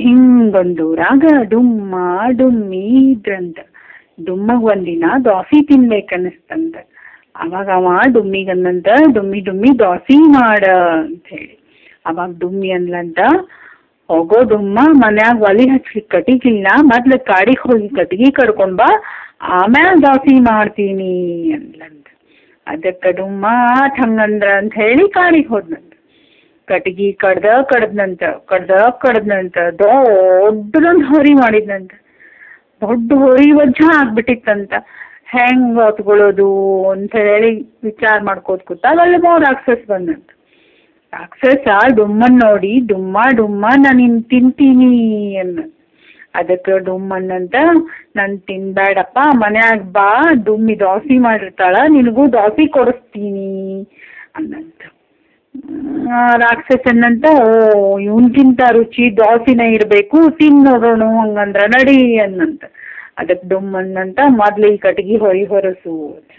ಹಿಂಗೊಂದು ರಾಗ ಡುಮ್ಮ ಡುಮ್ಮಿ ಇದ್ರಂತ ಡುಮ್ಮಗ್ ಒಂದಿನ ದೋಸೆ ತಿನ್ಬೇಕನ್ನಿಸ್ತಂತ ಅವಾಗ ಅವ ಡುಮ್ಮಿಗಂದಂತ ಡುಮ್ಮಿ ಡುಮ್ಮಿ ದೋಸೆ ಮಾಡ ಅಂತ ಹೇಳಿ ಅವಾಗ ಡುಮ್ಮಿ ಅಂದ್ಲಂತ ಹೋಗೋ ಡುಮ್ಮ ಮನ್ಯಾಗ ಒಲಿ ಹಚ್ಲಿಕ್ಕೆ ಕಟ್ಟಿಗಿಲ್ಲ ಮೊದ್ಲು ಕಾಡಿಗೆ ಹೋಗಿ ಕಟ್ಗೆ ಕಡ್ಕೊಂಡ್ ಬಾ ಆಮ್ಯಾಲ ದೋಸೆ ಮಾಡ್ತೀನಿ ಅಂದ್ಲಂತ ಅದಕ್ಕೆ ಡುಮ್ಮ ಆತ್ ಹಂಗಂದ್ರ ಅಂತ ಹೇಳಿ ಕಾಡಿಗೆ ಹೋದ್ನಂತ ಕಟ್ಗಿ ಕಡ್ದ ಕಡ್ದ್ನಂತ ಕಡ್ದ ಕಡ್ದ್ನಂತ ದೊಡ್ಡದೊಂದು ಹೊರಿ ಮಾಡಿದ್ನಂತ ದೊಡ್ಡ ಹೊರಿ ವಜ್ಜ ಆಗ್ಬಿಟ್ಟಿತ್ತಂತ ಹೆಂಗ್ ಹೊತ್ಕೊಳ್ಳೋದು ಅಂತ ಹೇಳಿ ವಿಚಾರ ಮಾಡ್ಕೋತ ಕೂತಾಗ ಅಲ್ಲಿ ಮೋ ರಾಕ್ಷಸ್ ಬಂದಂತ ರಾಕ್ಷಸ ಡುಮ್ಮನ್ ನೋಡಿ ಡುಮ್ಮ ಡುಮ್ಮ ನಾನು ಇನ್ ತಿಂತೀನಿ ಅನ್ನ ಅದಕ್ಕೆ ಡುಮ್ಮನ್ನಂತ ನಾನು ತಿನ್ಬೇಡಪ್ಪ ಮನ್ಯಾಗ ಬಾ ಡುಮ್ಮಿ ದೋಸೆ ಮಾಡಿರ್ತಾಳ ನಿನಗೂ ದೋಸೆ ಕೊಡಿಸ್ತೀನಿ ಅನ್ನಂತ ಆ, ರಾಕ್ಷಸನ್ನಂತ ಓ ಇವನ್ಕಿಂತ ರುಚಿ ದೋಸೆನ ಇರಬೇಕು ತಿನ್ ನೋಡೋಣ ಹಂಗಂದ್ರ ನಡಿ ಅನ್ನಂತ ಅದಕ್ಕೆ ಡುಮ್ಮನ್ನಂತ ಮೊದ್ಲು ಈ ಕಟ್ಗಿ ಹೊರಿ ಹೊರಸು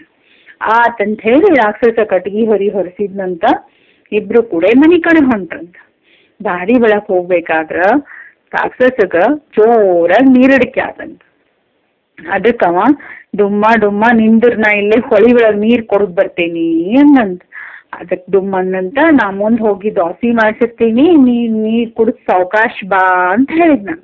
ಆತಂತ ಹೇಳಿ ರಾಕ್ಷಸ ಕಟ್ಗಿ ಹೊರಿ ಹೊರಸಿದ್ನಂತ ಇಬ್ರು ಕೂಡ ಮನೆ ಕಡೆ ಹೊಂಟ್ರಂತ ದಾರಿ ಒಳಗ್ ಹೋಗ್ಬೇಕಾದ್ರ ರಾಕ್ಷಸಗ ಜೋರಾಗಿ ನೀರಡಿಕೆ ಆತಂತ ಅದಕ್ಕವ ಡುಮ್ಮ ಡುಮ್ಮ ನಿಂದ್ರ ನಾ ಇಲ್ಲೇ ಹೊಳಿ ಒಳಗ್ ನೀರ್ ಕೊಡದ್ ಬರ್ತೇನಿ ಅನ್ನಂತ ಅದಕ್ ಡುಮ್ಮ ಅನ್ನಂತ ನಾ ಮುಂದ್ ಹೋಗಿ ದೋಸೆ ಮಾಡ್ಸಿರ್ತೀನಿ ನೀ ನೀರ್ ಕುಡಿದ್ ಸಾವ್ಕಾಶ್ ಬಾ ಅಂತ ಹೇಳಿದ್ನಂತ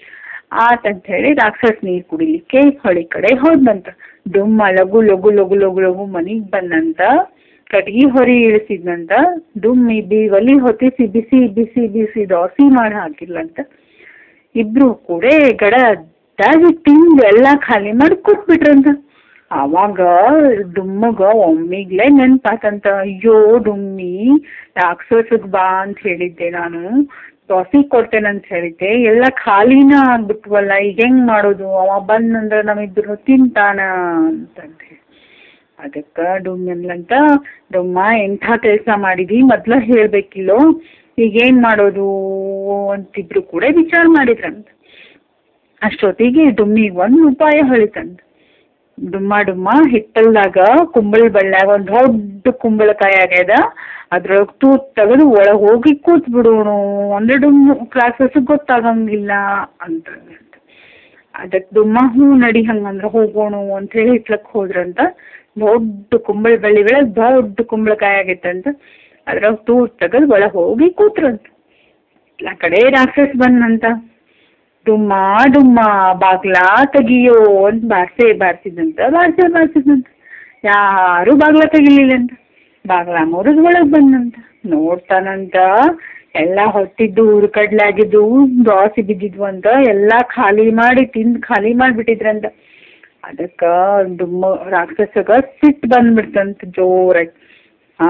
ಆತಂತ ಹೇಳಿ ರಾಕ್ಷಸ್ ನೀರ್ ಕುಡಿಲಿಕ್ಕೆ ಹೊಳಿ ಕಡೆ ಹೋದ್ನಂತ ಡುಮ್ಮ ಲಘು ಲಘು ಲಘು ಲಘು ಲಘು ಮನಿಗ್ ಬಂದಂತ ಕಟ್ಗಿ ಹೊರಿ ಇಳಿಸಿದ್ನಂತ ಡುಮ್ಮಿ ಬಿ ಒಲಿ ಹೊತ್ತಿಸಿ ಬಿಸಿ ಬಿಸಿ ಬಿಸಿ ದೋಸೆ ಮಾಡಿ ಹಾಕಿಲ್ಲಂತ ಇಬ್ರು ಕೂಡ ಗಡದ್ದಾಗಿ ತಿಂದು ಎಲ್ಲ ಖಾಲಿ ಮಾಡಿ ಕೂತ್ಬಿಟ್ರಂತ ಅವಾಗ ಡುಮ್ಮಗ ಒಮ್ಮಿಗ್ಲೇ ನೆನ್ಪಾತಂತ ಅಯ್ಯೋ ಡುಮ್ಮಿ ರಾಕ್ಷಸಗ್ ಬಾ ಅಂತ ಹೇಳಿದ್ದೆ ನಾನು ದೋಸೆ ಕೊಡ್ತೇನಂತ ಹೇಳಿದ್ದೆ ಎಲ್ಲ ಖಾಲಿನ ಆಗ್ಬಿಟ್ವಲ್ಲ ಈಗ ಹೆಂಗ್ ಮಾಡೋದು ಅವ ಬಂದಂದ್ರ ನಮ್ಮಿಬ್ರು ತಿಂತಾನ ಅಂತಂತ ಹೇಳಿ ಅದಕ್ಕೆ ಡುಮ್ಮನ್ಲಂತ ಡುಮ್ಮ ಎಂಥ ಕೆಲಸ ಮಾಡಿದಿ ಮೊದ್ಲ ಹೇಳ್ಬೇಕಿಲ್ಲೋ ಈಗೇನ್ ಮಾಡೋದು ಅಂತಿಬ್ರು ಕೂಡ ವಿಚಾರ ಮಾಡಿದ್ರಂತ ಅಷ್ಟೊತ್ತಿಗೆ ಡುಮ್ಮಿಗೆ ಒಂದು ಉಪಾಯ ಹೇಳಿತಂತ ಡುಮ್ಮ ಡುಮ್ಮ ಹಿತ್ತಲ್ದಾಗ ಕುಂಬಳ ಬಳ್ಳ್ಯಾಗ ಒಂದು ದೊಡ್ಡ ಕುಂಬಳಕಾಯಿ ಆಗ್ಯದ ಅದ್ರೊಳಗೆ ತೂತ್ ತೆಗೆದು ಒಳಗೆ ಹೋಗಿ ಕೂತ್ ಬಿಡೋಣ ಅಂದ್ರೆ ಡುಮ್ಮ ಕ್ಲಾಸಸ್ ಗೊತ್ತಾಗಂಗಿಲ್ಲ ಅಂತಂದಂತ ಅದಕ್ಕೆ ಡುಮ್ಮ ಹ್ಞೂ ನಡಿ ಹಂಗಂದ್ರೆ ಹೋಗೋಣ ಅಂತ ಹೇಳಿ ಹಿತ್ಲಕ್ಕೆ ಹೋದ್ರಂತ ದೊಡ್ಡ ಕುಂಬಳ ಬಳ್ಳಿ ಒಳಗೆ ದೊಡ್ಡ ಕುಂಬಳಕಾಯಿ ಆಗೈತಂತ ಅದ್ರಾಗ ತೂತ್ ತೆಗೆದು ಒಳಗೆ ಹೋಗಿ ಕೂತ್ರಂತ ಆ ಕಡೆ ರಾಕ್ಷಸ್ ಬಂದಂತ ಡುಮ್ಮ ಡುಮ್ಮ ಬಾಗ್ಲ ತೆಗಿಯೋ ಅಂತ ಬಾರ್ಸೆ ಬಾರ್ಸಿದಂತ ಬಾರ್ಸೆ ಬಾರ್ಸಿದಂತ ಯಾರು ಬಾಗ್ಲ ತೆಗಿಲಿಲ್ಲಂತ ಬಾಗ್ಲ ಮುರಿದ್ ಒಳಗ್ ಬಂದಂತ ನೋಡ್ತಾನಂತ ಎಲ್ಲ ಹೊತ್ತಿದ್ದು ಊರ್ ಕಡ್ಲಾಗಿದ್ದು ದೋಸೆ ಬಿದ್ದಿದ್ವು ಅಂತ ಎಲ್ಲ ಖಾಲಿ ಮಾಡಿ ತಿಂದು ಖಾಲಿ ಮಾಡಿಬಿಟ್ಟಿದ್ರಂತ ಅದಕ್ಕ ಡುಮ್ಮ ರಾಕ್ಷಸಗ ಸಿಟ್ಟು ಬಂದ್ಬಿಡ್ತಂತ ಜೋರಾಗಿ ಹಾ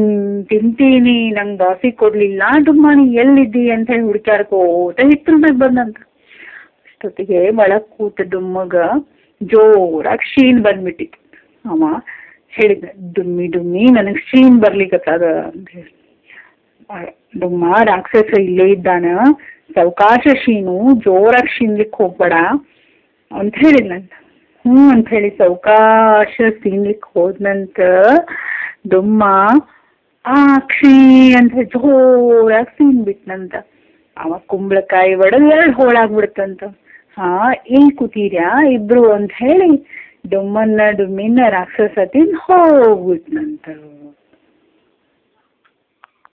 ತಿಂತೀನಿ ನಂಗೆ ದೋಸೆ ಕೊಡ್ಲಿಲ್ಲ ಡುಮ್ಮ ನೀ ಎಲ್ಲಿದ್ದಿ ಅಂತ ಹೇಳಿ ಹುಡ್ಕ್ಯಾಡ್ಕೋತ ಹಿತ್ತಲ್ದಾಗ ಬಂದಂತ ಅಷ್ಟೊತ್ತಿಗೆ ಒಳಗ್ ಕೂತ ಡುಮ್ಮಗ ಜೋರಾಗಿ ಶೀನ್ ಬಂದ್ಬಿಟ್ಟಿತ್ತು ಅವ ಹೇಳಿದ ಡುಮ್ಮಿ ಡುಮ್ಮಿ ನನಗೆ ಶೀನ್ ಬರ್ಲಿಕ್ಕತ್ತದ ಅಂತ ಹೇಳಿ ಆ ಡುಮ್ಮ ರಾಕ್ಷಸ ಇಲ್ಲೇ ಇದ್ದಾನ ಸಾವಕಾಶ ಶೀನು ಜೋರಾಗಿ ಶೀನ್ಲಿಕ್ಕೆ ಹೋಗ್ಬೇಡ ಅಂತ ಹೇಳಿದ್ನಂತ ಹ್ಞೂ ಅಂತ ಹೇಳಿ ಸಾವಕಾಶ ಸೀನ್ಲಿಕ್ಕೆ ಹೋದ್ನಂತ ಡುಮ್ಮ ಆಕ್ಷಿ ಅಂತ ಹೇಳಿ ಜೋರಾಗಿ ಸೀನ್ ಬಿಟ್ನಂತ ಅವ ಕುಂಬಳಕಾಯಿ ಒಡೆದು ಎರಡು ಹೋಳಾಗ್ಬಿಡ್ತಂತ ಹಾ ಇಲ್ಲಿ ಕೂತೀರ್ಯಾ ಇಬ್ರು ಅಂತ ಹೇಳಿ ಡುಮ್ಮನ್ನ ಡುಮ್ಮಿನ ರಾಕ್ಷಸ ತಿಂದು ಹೋಗ್ಬಿಟ್ನಂತ